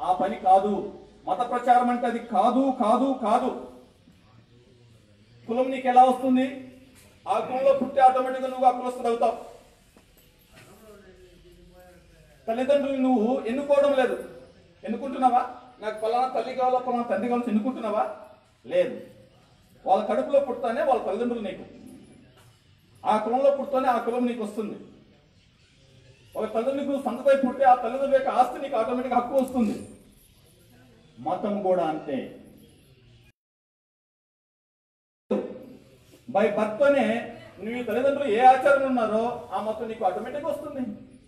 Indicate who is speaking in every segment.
Speaker 1: ఆ పని కాదు మత ప్రచారం అంటే అది కాదు కాదు కాదు కులం నీకు ఎలా వస్తుంది ఆ కులంలో పుట్టి ఆటోమేటిక్గా నువ్వు ఆ కులస్తుడు అవుతావు తల్లిదండ్రులు నువ్వు ఎన్నుకోవడం లేదు ఎన్నుకుంటున్నావా నాకు పలానా తల్లి కావాలా పలానా తండ్రి కావాలని ఎన్నుకుంటున్నావా లేదు వాళ్ళ కడుపులో పుడతానే వాళ్ళ తల్లిదండ్రులు నీకు ఆ కులంలో పుడతానే ఆ కులం నీకు వస్తుంది ఒక తల్లిదండ్రులకు నువ్వు సంతపై పుడితే ఆ తల్లిదండ్రుల యొక్క ఆస్తి నీకు ఆటోమేటిక్ హక్కు వస్తుంది మతం కూడా అంతే బై బర్త్తోనే నువ్వు తల్లిదండ్రులు ఏ ఆచారం ఉన్నారో ఆ మొత్తం నీకు ఆటోమేటిక్ వస్తుంది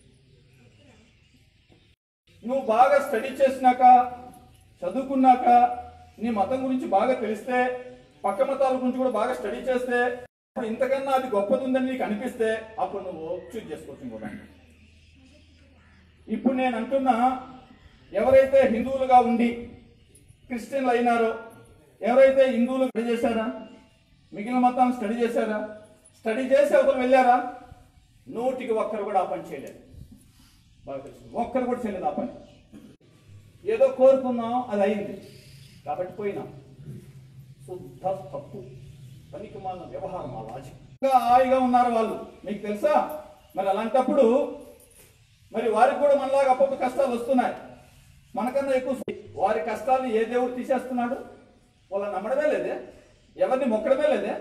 Speaker 1: నువ్వు బాగా స్టడీ చేసినాక చదువుకున్నాక నీ మతం గురించి బాగా తెలిస్తే పక్క మతాల గురించి కూడా బాగా స్టడీ చేస్తే అప్పుడు ఇంతకన్నా అది గొప్పది ఉందని నీకు అనిపిస్తే అప్పుడు నువ్వు చూజ్ చేసుకోవచ్చు ఇంకో దాన్ని. ఇప్పుడు నేను అంటున్నా ఎవరైతే హిందువులుగా ఉండి క్రిస్టియన్లు అయినారో ఎవరైతే హిందువులు స్టడీ చేశారా మిగిలిన మతాన్ని స్టడీ చేశారా స్టడీ చేసి అవతల వెళ్ళారా నూటికి ఒక్కరు కూడా ఆ పని చేయలేదు బాగా తెలుసు ఒక్కరు కూడా చేయలేదు ఆ పని ఏదో కోరుకున్నాం అది అయింది కాబట్టి పోయినాం శుద్ధ తప్పు పనికి మాలిన వ్యవహారం ఆ లాజిక్ ఇంకా హాయిగా ఉన్నారు వాళ్ళు మీకు తెలుసా మరి అలాంటప్పుడు మరి వారికి కూడా మనలాగా అప్పటి కష్టాలు వస్తున్నాయి మనకన్నా ఎక్కువ వారి కష్టాలు ఏ దేవుడు తీసేస్తున్నాడు వాళ్ళని నమ్మడమే లేదే ఎవరిని మొక్కడమే లేదే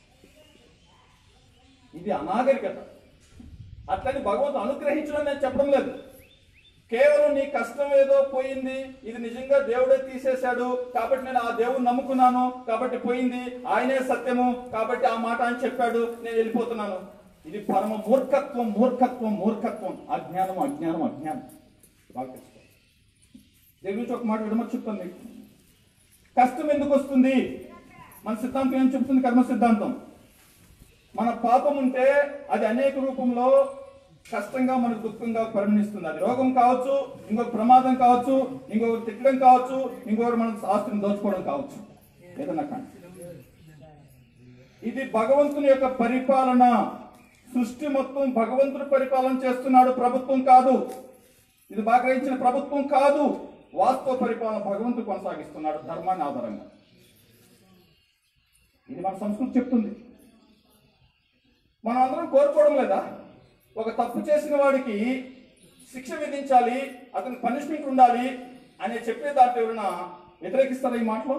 Speaker 1: ఇది అనాగరికత అట్లని భగవంతుడు అనుగ్రహించడం నేను చెప్పడం లేదు కేవలం నీ కష్టం ఏదో పోయింది ఇది నిజంగా దేవుడే తీసేశాడు కాబట్టి నేను ఆ దేవుని నమ్ముకున్నాను కాబట్టి పోయింది ఆయనే సత్యము కాబట్టి ఆ మాట అని చెప్పాడు నేను వెళ్ళిపోతున్నాను ఇది పరమ మూర్ఖత్వం మూర్ఖత్వం మూర్ఖత్వం అజ్ఞానం అజ్ఞానం అజ్ఞానం బాగా తెలుసుకో దీని గురించి ఒక మాట విడమని చెప్తాను మీకు కష్టం ఎందుకు వస్తుంది మన సిద్ధాంతం ఏం చెప్తుంది కర్మ సిద్ధాంతం మన పాపం ఉంటే అది అనేక రూపంలో కష్టంగా మనకు దుఃఖంగా పరిగణిస్తుంది అది రోగం కావచ్చు ఇంకొక ప్రమాదం కావచ్చు ఇంకొకరు తిట్టడం కావచ్చు ఇంకొకరు మన ఆస్తిని దోచుకోవడం కావచ్చు ఏదన్నా కానీ ఇది భగవంతుని యొక్క పరిపాలన సృష్టి మొత్తం భగవంతుడు పరిపాలన చేస్తున్నాడు ప్రభుత్వం కాదు ఇది బాగా గ్రహించిన ప్రభుత్వం కాదు వాస్తవ పరిపాలన భగవంతుడు కొనసాగిస్తున్నాడు ధర్మాన్ని ఆధారంగా ఇది మన సంస్కృతి చెప్తుంది మనం అందరం కోరుకోవడం లేదా ఒక తప్పు చేసిన వాడికి శిక్ష విధించాలి అతనికి పనిష్మెంట్ ఉండాలి అనే చెప్పే దాంట్లో ఎవరైనా వ్యతిరేకిస్తారా ఈ మాటలో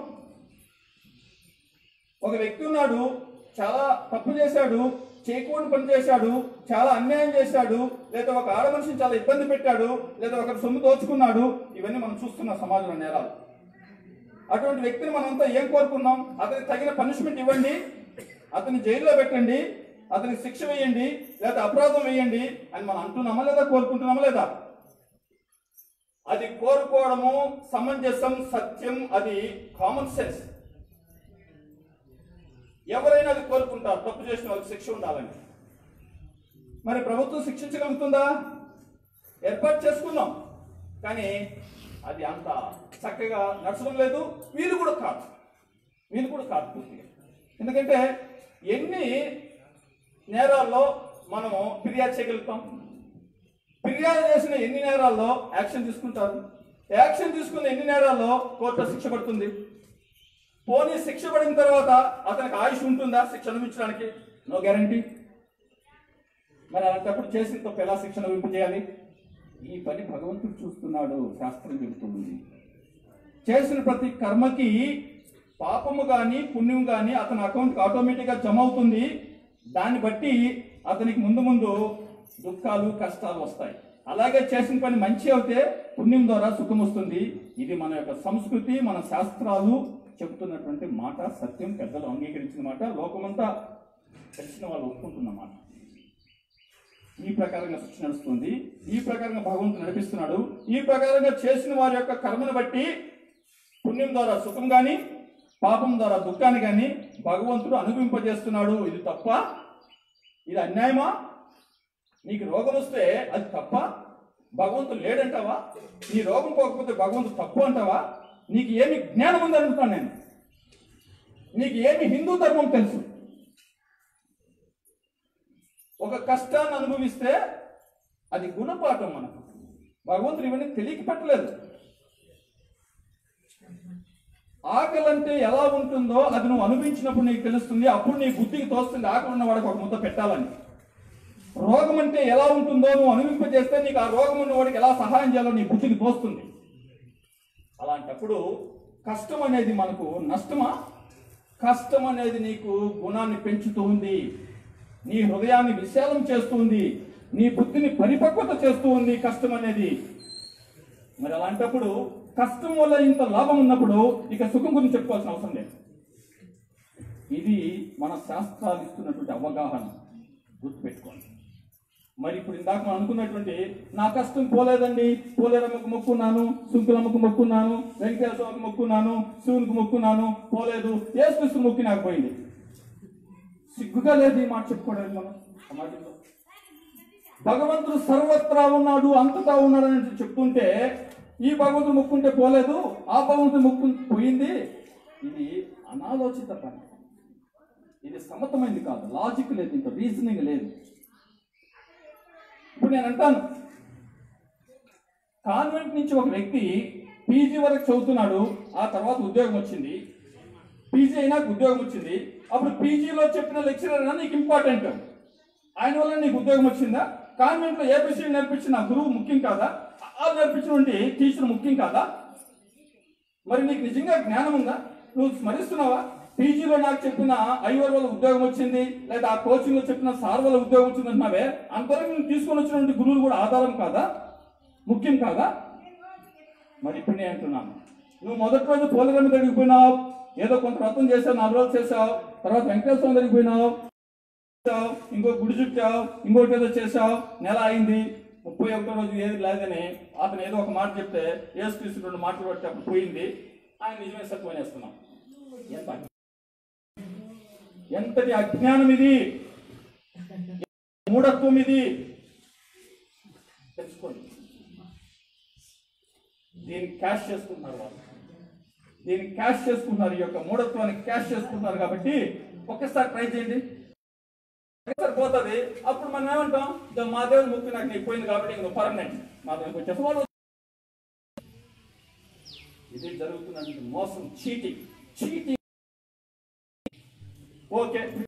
Speaker 1: ఒక వ్యక్తి ఉన్నాడు చాలా తప్పు చేశాడు చేయకూడని పని చేశాడు చాలా అన్యాయం చేశాడు లేదా ఒక ఆడ మనిషిని చాలా ఇబ్బంది పెట్టాడు లేదా ఒకరి సొమ్ము దోచుకున్నాడు ఇవన్నీ మనం చూస్తున్న సమాజంలో నేరాలు అటువంటి వ్యక్తిని మనంతా ఏం కోరుకున్నాం అతనికి తగిన పనిష్మెంట్ ఇవ్వండి అతన్ని జైల్లో పెట్టండి అతనికి శిక్ష వేయండి లేదా అపరాధం వేయండి అని మనం అంటున్నామా లేదా కోరుకుంటున్నామా లేదా అది కోరుకోవడము సమంజసం సత్యం అది కామన్ సెన్స్ ఎవరైనా అది కోరుకుంటారు తప్పు చేసిన వాళ్ళకి శిక్ష ఉండాలని మరి ప్రభుత్వం శిక్షించగలుగుతుందా ఏర్పాటు చేసుకున్నాం కానీ అది అంత చక్కగా నడచడం లేదు వీలు కూడా కాదు వీలు కూడా కాదు పూర్తిగా ఎందుకంటే ఎన్ని నేరాల్లో మనము ఫిర్యాదు చేయగలుగుతాం ఫిర్యాదు చేసిన ఎన్ని నేరాల్లో యాక్షన్ తీసుకుంటారు యాక్షన్ తీసుకున్న ఎన్ని నేరాల్లో కోర్టు శిక్ష పడుతుంది పోనీ శిక్ష పడిన తర్వాత అతనికి ఆయుష్ ఉంటుందా శిక్ష అనుభవించడానికి నో గ్యారంటీ మరి అలాంటప్పుడు చేసిన తప్పు ఎలా శిక్షణ చేయాలి ఈ పని భగవంతుడు చూస్తున్నాడు శాస్త్రం చెబుతుంది చేసిన ప్రతి కర్మకి పాపము కానీ పుణ్యం కానీ అతని అకౌంట్కి ఆటోమేటిక్గా జమ అవుతుంది దాన్ని బట్టి అతనికి ముందు ముందు దుఃఖాలు కష్టాలు వస్తాయి అలాగే చేసిన పని మంచి అవుతే పుణ్యం ద్వారా సుఖం వస్తుంది ఇది మన యొక్క సంస్కృతి మన శాస్త్రాలు చెబుతున్నటువంటి మాట సత్యం పెద్దలు అంగీకరించిన మాట లోకమంతా తెలిసిన వాళ్ళు ఒప్పుకుంటున్న మాట ఈ ప్రకారంగా సృష్టి నడుస్తుంది ఈ ప్రకారంగా భగవంతుడు నడిపిస్తున్నాడు ఈ ప్రకారంగా చేసిన వారి యొక్క కర్మను బట్టి పుణ్యం ద్వారా సుఖం గాని పాపం ద్వారా దుఃఖాన్ని గాని భగవంతుడు అనుభవింపజేస్తున్నాడు ఇది తప్ప ఇది అన్యాయమా నీకు రోగం వస్తే అది తప్ప భగవంతుడు లేడంటావా నీ రోగం పోకపోతే భగవంతుడు తప్పు అంటావా నీకు ఏమి జ్ఞానం ఉంది అనుకుంటాను నేను నీకు ఏమి హిందూ ధర్మం తెలుసు ఒక కష్టాన్ని అనుభవిస్తే అది గుణపాఠం మనకు భగవంతుడు ఇవన్నీ తెలియక పెట్టలేదు ఆకలి అంటే ఎలా ఉంటుందో అది నువ్వు అనుభవించినప్పుడు నీకు తెలుస్తుంది అప్పుడు నీ బుద్ధికి తోస్తుంది ఆకలి ఉన్న వాడికి ఒక ముద్ద పెట్టాలని రోగం అంటే ఎలా ఉంటుందో నువ్వు అనుభవింపజేస్తే నీకు ఆ రోగం ఉన్న వాడికి ఎలా సహాయం చేయాలో నీ బుద్ధికి తోస్తుంది అలాంటప్పుడు కష్టం అనేది మనకు నష్టమా కష్టం అనేది నీకు గుణాన్ని పెంచుతూ ఉంది నీ హృదయాన్ని విశాలం చేస్తుంది నీ బుద్ధిని పరిపక్వత చేస్తూ ఉంది కష్టం అనేది మరి అలాంటప్పుడు కష్టం వల్ల ఇంత లాభం ఉన్నప్పుడు ఇక సుఖం గురించి చెప్పుకోవాల్సిన అవసరం లేదు ఇది మన శాస్త్రాలు ఇస్తున్నటువంటి అవగాహన గుర్తుపెట్టుకోండి మరి ఇప్పుడు ఇందాక మనం అనుకున్నటువంటి నా కష్టం పోలేదండి పోలేరమ్మకు మొక్కున్నాను సుంకులమ్మకు మొక్కున్నాను వెంకటేశ్వరమ్మకు మొక్కున్నాను శివునికి మొక్కున్నాను పోలేదు ఏసుక్రీస్తు మొక్కి నాకు పోయింది సిగ్గుగా లేదు ఈ మాట చెప్పుకోవడానికి మనం సమాజంలో భగవంతుడు సర్వత్రా ఉన్నాడు అంతటా ఉన్నాడు అని చెప్తుంటే ఈ భగవంతుడు మొక్కుంటే పోలేదు ఆ భగవంతుడు మొక్కు పోయింది ఇది అనాలోచిత పని ఇది సమతమైంది కాదు లాజిక్ లేదు ఇంకా రీజనింగ్ లేదు ఇప్పుడు నేను అంటాను కాన్వెంట్ నుంచి ఒక వ్యక్తి పీజీ వరకు చదువుతున్నాడు ఆ తర్వాత ఉద్యోగం వచ్చింది పీజీ అయినాక ఉద్యోగం వచ్చింది అప్పుడు పీజీలో చెప్పిన లెక్చరర్ అయినా నీకు ఇంపార్టెంట్ ఆయన వల్ల నీకు ఉద్యోగం వచ్చిందా కాన్వెంట్లో ఏబిసి నేర్పించిన గురువు ముఖ్యం కాదా ఆ నేర్పించినటువంటి టీచర్ ముఖ్యం కాదా మరి నీకు నిజంగా జ్ఞానం ఉందా నువ్వు స్మరిస్తున్నావా పీజీలో నాకు చెప్పిన ఐవర్ వల్ల ఉద్యోగం వచ్చింది లేదా ఆ కోచింగ్ లో చెప్పిన సార్ వల్ల ఉద్యోగం వచ్చింది అంటున్నావే అంతవరకు నువ్వు తీసుకొని వచ్చినటువంటి గురువులు కూడా ఆధారం కాదా ముఖ్యం కాదా మరి ఇప్పుడు నేను అంటున్నాను నువ్వు మొదటి రోజు పోలగమ్మ దగ్గరికి పోయినావు ఏదో కొంత వ్రతం చేసావు నాలుగు రోజులు చేసావు తర్వాత వెంకటేశ్వర స్వామి దగ్గరికి పోయినావు చేసావు, ఇంకో గుడి చుట్టావు ఇంకోటి ఏదో చేసావు నెల అయింది ముప్పై ఒకటో రోజు ఏది లేదని అతను ఏదో ఒక మాట చెప్తే ఏసు క్రీస్తు రెండు మాటలు పట్టి అప్పుడు పోయింది ఆయన నిజమే సత్వనేస్తున్నాం ఎంత అజ్ఞానం. ఎంతటి అజ్ఞానం ఇది మూఢత్వం ఇది తెలుసుకోండి దీన్ని క్యాష్ చేసుకుంటున్నారు వాళ్ళు దీన్ని క్యాష్ చేసుకుంటున్నారు ఈ యొక్క మూఢత్వాన్ని క్యాష్ చేసుకుంటున్నారు కాబట్టి ఒక్కసారి ట్రై చేయండి ఒకసారి పోతుంది అప్పుడు మనం ఏమంటాం "ఇదో మా దేవుని ముక్తి నాకు నీకు పోయింది కాబట్టి ఇంక పర్మనెంట్ మా దేవునికి వచ్చేసి వాళ్ళు ఇది జరుగుతున్నటువంటి మోసం చీటింగ్ చీటింగ్ ఓకే